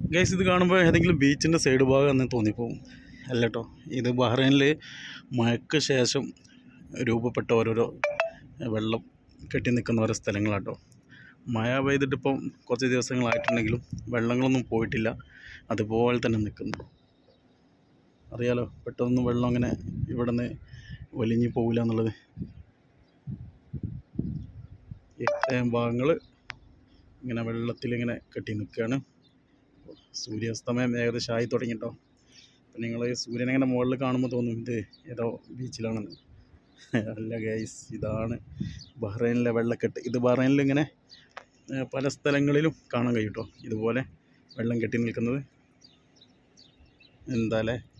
guys ഇത് കാണുമ്പോൾ ഏതെങ്കിലും ബീച്ചിൻ്റെ സൈഡ് ഭാഗം എന്ന് തോന്നിപ്പോവും അല്ല കേട്ടോ ഇത് ബഹ്റൈനിൽ മഴയ്ക്ക് ശേഷം രൂപപ്പെട്ട ഓരോരോ വെള്ളം കെട്ടി നിൽക്കുന്ന ഓരോ സ്ഥലങ്ങളാട്ടോ മഴ പെയ്തിട്ടിപ്പം കുറച്ച് ദിവസങ്ങളായിട്ടുണ്ടെങ്കിലും വെള്ളങ്ങളൊന്നും പോയിട്ടില്ല അതുപോലെ തന്നെ നിൽക്കുന്നു അറിയാലോ പെട്ടെന്ന് വെള്ളം അങ്ങനെ ഇവിടെ നിന്ന് വലിഞ്ഞു പോകില്ല എന്നുള്ളത് ഇത്രയും ഭാഗങ്ങൾ ഇങ്ങനെ വെള്ളത്തിലിങ്ങനെ കെട്ടി നിൽക്കുകയാണ് സൂര്യാസ്തമയം ഏകദേശം ആയി തുടങ്ങിട്ടോ അപ്പം നിങ്ങൾ സൂര്യൻ ഇങ്ങനെ മുകളിൽ കാണുമ്പോൾ തോന്നും ഇത് ഏതോ ബീച്ചിലാണെന്ന് അല്ല ഗൈസ് ഇതാണ് ബഹ്റൈനിലെ വെള്ളക്കെട്ട് ഇത് ബഹ്റൈനിൽ ഇങ്ങനെ ഏഹ്, പല സ്ഥലങ്ങളിലും കാണാൻ കഴിയും കേട്ടോ ഇതുപോലെ വെള്ളം കെട്ടി നിൽക്കുന്നത് എന്താ അല്ലേ